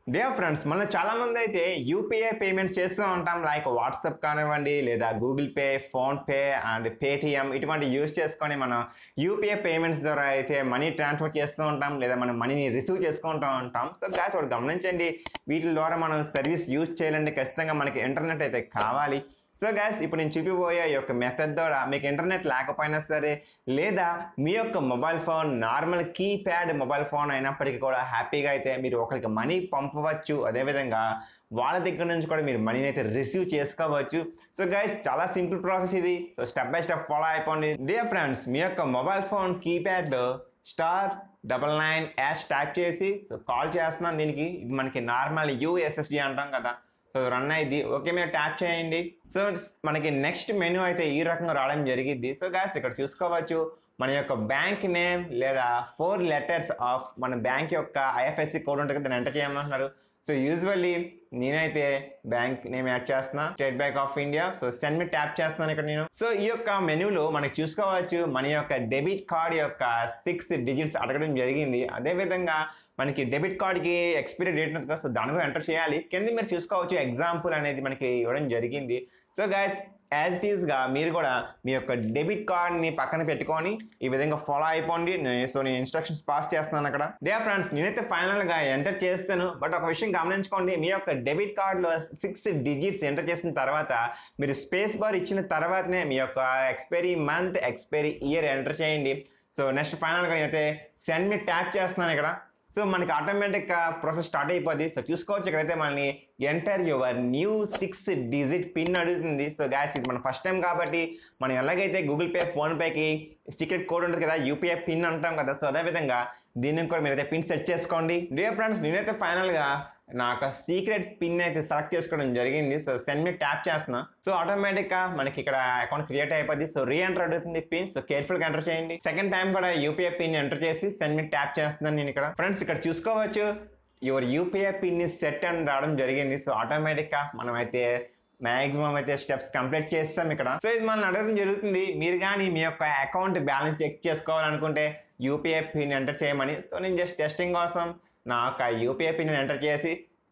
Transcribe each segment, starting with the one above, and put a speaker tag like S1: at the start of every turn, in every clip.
S1: dear friends మనం చాలా మంది అయితే యూపీఐ పేమెంట్స్ చేస్తూ ఉంటాం లైక్ వాట్సాప్ కానివ్వండి లేదా Google Pay PhonePe and Paytm ఇటువంటి యూజ్ చేసుకొని మనం యూపీఐ పేమెంట్స్ ద్వారా అయితే మనీ ట్రాన్స్ఫర్ చేస్తూ ఉంటాం లేదా మనం మనీని రిసీవ్ చేసుకుంటూ ఉంటాం సో గ్యాస్ ఒకటి గమనించండి వీటి ద్వారా మనం సర్వీస్ యూజ్ చేయాలంటే ఖచ్చితంగా మనకి ఇంటర్నెట్ అయితే కావాలి సో గ్యాస్ ఇప్పుడు నేను చూపిపోయే ఈ యొక్క మెథడ్ ద్వారా మీకు ఇంటర్నెట్ లేకపోయినా సరే లేదా మీ యొక్క mobile phone normal keypad mobile phone అయినప్పటికీ కూడా హ్యాపీగా అయితే మీరు ఒకరికి మనీ పంపవచ్చు అదేవిధంగా వాళ్ళ దగ్గర నుంచి కూడా మీరు మనీని అయితే రిసీవ్ చేసుకోవచ్చు సో గైస్ చాలా సింపుల్ ప్రాసెస్ ఇది so step by step follow అయిపోండి డియర్ ఫ్రెండ్స్ మీ యొక్క మొబైల్ ఫోన్ కీప్యాడ్లో star double nine hash tap చేసి సో కాల్ చేస్తున్నాను దీనికి ఇది మనకి నార్మల్ యూఎస్ఎస్డి అంటాం కదా సో రన్ అయింది ఓకే మీరు ట్యాప్ చేయండి సో మనకి నెక్స్ట్ మెనూ అయితే ఈ రకంగా రావడం జరిగింది సో గాస్ ఇక్కడ చూసుకోవచ్చు మన యొక్క బ్యాంక్ నేమ్ లేదా ఫోర్ లెటర్స్ ఆఫ్ మన బ్యాంక్ యొక్క ఐఎఫ్ఎస్సి కోడ్ ఉంటుంది దాన్ని ఎంటర్ చేయమంటున్నారు సో యూజువల్లీ నేనైతే బ్యాంక్ నేమ్ యాడ్ చేస్తున్నా State Bank of India so send మీ ట్యాప్ చేస్తున్నాను ఇక్కడ నేను సో ఈ యొక్క మెనూలో మనకి చూసుకోవచ్చు మన యొక్క డెబిట్ కార్డ్ యొక్క సిక్స్ డిజిట్స్ అడగడం జరిగింది అదేవిధంగా మనకి డెబిట్ కార్డ్కి ఎక్స్పైరీ డేట్ ఉంది కదా సో దాని కూడా ఎంటర్ చేయాలి కింద మీరు చూసుకోవచ్చు ఎగ్జాంపుల్ అనేది మనకి ఇవ్వడం జరిగింది సో గైస్ యాజ్ ఇట్ ఈస్గా మీరు కూడా మీ యొక్క డెబిట్ కార్డ్ని పక్కన పెట్టుకొని ఈ విధంగా ఫాలో అయిపోండి నేను- సో నేను ఇన్స్ట్రక్షన్స్ పాస్ చేస్తున్నాను అక్కడ డే ఫ్రెండ్స్ నేనైతే ఫైనల్గా ఎంటర్ చేస్తాను బట్ ఒక విషయం గమనించుకోండి మీ యొక్క డెబిట్ కార్డ్లో సిక్స్ డిజిట్స్ ఎంటర్ చేసిన తర్వాత మీరు స్పేస్ బార్ ఇచ్చిన తర్వాతనే మీ యొక్క expiry month expiry year enter చేయండి సో నెక్స్ట్ ఫైనల్గా నేనైతే సెండ్ మీ ట్యాప్ చేస్తున్నాను ఇక్కడ సో మనకి ఆటోమేటిక్ ప్రాసెస్ స్టార్ట్ అయిపోద్ది సో చూసుకోవచ్చు ఇక్కడైతే మనల్ని enter your new six digit pin అడుగుతుంది సో గ్యాస్ ఇది మన ఫస్ట్ టైం కాబట్టి మనం ఎలాగైతే గూగుల్ పే ఫోన్పేకి సీక్రెట్ కోడ్ ఉంటుంది కదా యూపీఐ పిన్ అంటాం కదా సో అదేవిధంగా దీన్ని కూడా మీరైతే పిన్ సెట్ చేసుకోండి డియర్ ఫ్రెండ్స్ నేనైతే ఫైనల్గా నా యొక్క సీక్రెట్ పిన్ అయితే సెలెక్ట్ చేసుకోవడం జరిగింది సో సెండ్ మీ ట్యాప్ చేస్తున్నా సో ఆటోమేటిక్గా మనకి ఇక్కడ అకౌంట్ క్రియేట్ అయిపోద్ది సో రీ ఎంటర్ అడుగుతుంది పిన్ సో కేర్ఫుల్గా ఎంటర్ చేయండి సెకండ్ టైం కూడా యూపీఐ పిన్ ఎంటర్ చేసి సెండ్ మీ ట్యాప్ చేస్తున్నాను నేను ఇక్కడ ఫ్రెండ్స్ ఇక్కడ చూసుకోవచ్చు యువర్ యూపీఐ పిన్ సెట్ అని రావడం జరిగింది సో ఆటోమేటిక్గా మనం అయితే మాక్సిమం అయితే స్టెప్స్ కంప్లీట్ చేస్తాం ఇక్కడ సో ఇది మనం అడగడం జరుగుతుంది మీరు కానీ మీ యొక్క అకౌంట్ బ్యాలెన్స్ చెక్ చేసుకోవాలనుకుంటే యూపీఐ పిన్ ఎంటర్ చేయమని సో నేను జస్ట్ టెస్టింగ్ కోసం నా యొక్క యూపీఐ పిన్ ఎంటర్ చేసి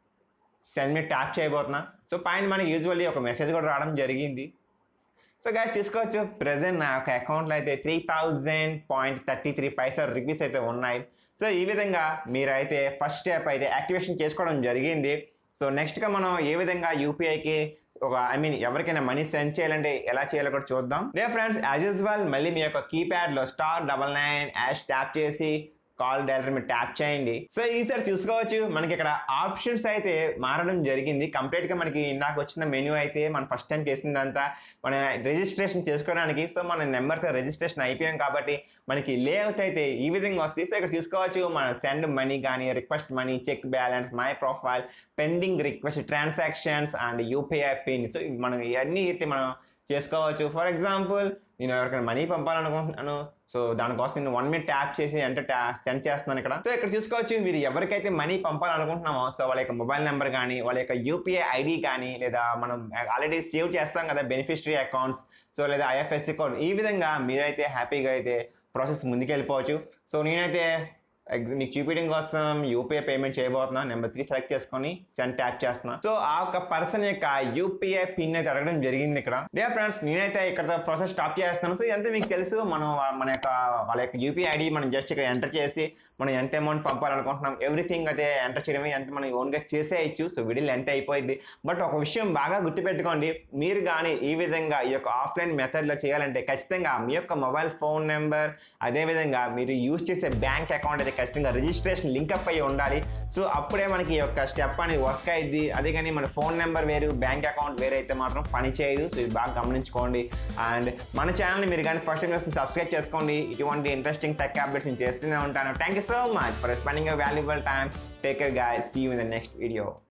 S1: సెండ్ మీ ట్యాప్ చేయబోతున్నా సో పైన మనకి యూజువల్లీ ఒక మెసేజ్ కూడా రావడం జరిగింది సో గ్యాస్ చూసుకోవచ్చు ప్రజెంట్ నా యొక్క అకౌంట్లో అయితే three thousand point thirty three paisa rupees అయితే ఉన్నాయి సో ఈ విధంగా మీరైతే ఫస్ట్ స్టెప్ అయితే యాక్టివేషన్ చేసుకోవడం జరిగింది సో నెక్స్ట్గా మనం ఏ విధంగా యూపీఐకి ఒక ఐ మీన్ ఎవరికైనా మనీ సెండ్ చేయాలంటే ఎలా చేయాలో కూడా చూద్దాం డే ఫ్రెండ్స్ యాజ్ యూజువల్ మళ్ళీ మీ యొక్క కీప్యాడ్లో star double nine hash tap చేసి కాల్ డైరెక్టర్ మీరు ట్యాప్ చేయండి సో ఈసారి చూసుకోవచ్చు మనకి ఇక్కడ ఆప్షన్స్ అయితే మారడం జరిగింది కంప్లీట్ గా మనకి ఇందాక వచ్చిన మెనూ అయితే మనం ఫస్ట్ టైం చేసిందంతా మనం రిజిస్ట్రేషన్ చేసుకోవడానికి సో మన నెంబర్తో రిజిస్ట్రేషన్ అయిపోయాం కాబట్టి మనకి లేఅవుట్ అయితే ఈ విధంగా వస్తుంది సో ఇక్కడ చూసుకోవచ్చు మన సెండ్ మనీ కానీ request money check balance my profile pending request transactions and UPI pin so ఇవి మనం ఇవన్నీ అయితే మనం చేసుకోవచ్చు ఫర్ ఎగ్జాంపుల్ నేను ఎవరికైనా మనీ పంపాలనుకుంటున్నాను సో దానికోసం నేను వన్ మినిట్ ట్యాప్ చేసి అంటే ట్యా సెండ్ చేస్తున్నాను ఇక్కడ సో ఇక్కడ చూసుకోవచ్చు మీరు ఎవరికైతే మనీ పంపాలనుకుంటున్నామో సో వాళ్ళ యొక్క మొబైల్ నెంబర్ కానీ వాళ్ళ యొక్క యూపీఐ ఐడి కానీ లేదా మనం ఆల్రెడీ సేవ్ చేస్తాం కదా బెనిఫిషరీ అకౌంట్స్ సో లేదా ఐఎఫ్ఎస్సి కోడ్ ఈ విధంగా మీరైతే హ్యాపీగా అయితే ప్రాసెస్ ముందుకెళ్ళిపోవచ్చు సో నేనైతే ఎగ్జ్ మీకు చూపించడం కోసం యూపీఐ పేమెంట్ చేయబోతున్నా నెంబర్ త్రీ సెలెక్ట్ చేసుకొని సెండ్ ట్యాప్ చేస్తున్నా సో ఆ ఒక పర్సన్ యొక్క యూపీఐ పిన్ అయితే అడగడం జరిగింది ఇక్కడ డే ఫ్రెండ్స్ నేనైతే ఇక్కడ ప్రాసెస్ స్టాప్ చేస్తాను సో ఎంత మీకు తెలుసు మనం వా- మన యొక్క వాళ్ళ యొక్క యూపీఐ ఐడి మనం జస్ట్ ఇక్కడ ఎంటర్ చేసి మనం ఎంత అమౌంట్ పంపాలనుకుంటున్నాం ఎవ్రీథింగ్ అయితే ఎంటర్ చేయడమే ఎంత మనం ఓన్గా చేసేయచ్చు సో వీడియోలో ఎంత అయిపోయింది బట్ ఒక విషయం బాగా గుర్తుపెట్టుకోండి మీరు కానీ ఈ విధంగా ఈ యొక్క ఆఫ్లైన్ మెథడ్లో చేయాలంటే ఖచ్చితంగా మీ యొక్క మొబైల్ ఫోన్ నెంబర్ అదేవిధంగా మీరు యూజ్ చేసే బ్యాంక్ అకౌంట్ అయితే ఖచ్చితంగా రిజిస్ట్రేషన్ లింక్అప్ అయ్యి ఉండాలి సో అప్పుడే మనకి ఈ యొక్క స్టెప్ అనేది వర్క్ అయ్యింది అదే కానీ మన ఫోన్ నెంబర్ వేరు బ్యాంక్ అకౌంట్ వేరే అయితే మాత్రం పని చేయదు సో ఇది బాగా గమనించుకోండి అండ్ మన ఛానల్ని మీరు కానీ ఫస్ట్ టైం సబ్స్క్రైబ్ చేసుకోండి ఇటువంటి ఇంట్రెస్టింగ్ టెక్ అప్డేట్స్ నేను చేస్తూనే ఉంటాను thank you so much for spending valuable time take care guy see you in the next video